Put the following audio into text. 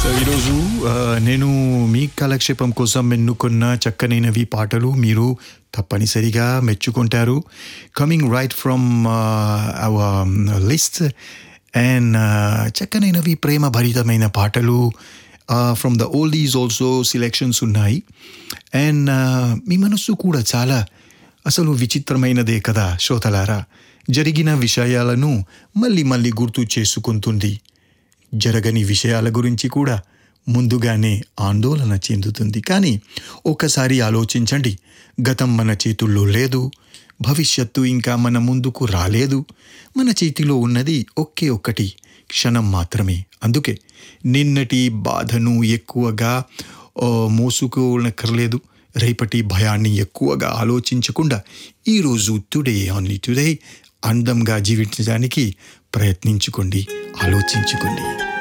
so ఈరోజు ఆ, నేను మీ కాలక్షేపం కోసం ఎన్నుకున్న చక్కనైనవి పాటలు మీరు తప్పనిసరిగా మెచ్చుకుంటారు coming right from our list and చక్కనైనవి ప్రేమ భరితమైన పాటలు from the old is also selections ఉన్నాయి అండ్ మీ మనస్సు కూడా చాలా అసలు విచిత్రమైనదే కదా శ్రోతలారా జరిగిన విషయాలను మళ్ళీ మళ్ళీ గుర్తు చేసుకుంటుంది జరగని విషయాల గురించి కూడా ముందుగానే ఆందోళన చెందుతుంది కానీ ఒకసారి ఆలోచించండి గతం మన చేతుల్లో లేదు భవిష్యత్తు ఇంకా మన ముందుకు రాలేదు మన చేతిలో ఉన్నది ఒకే ఒక్కటి క్షణం మాత్రమే అందుకే నిన్నటి బాధను ఎక్కువగా ఆ, మోసుకోనక్కర్లేదు రేపటి భయాన్ని ఎక్కువగా ఆలోచించకుండా ఈరోజు టుడే ఓన్లీ టుడే అందంగా జీవించడానికి ప్రయత్నించుకోండి ఆలోచించుకోండి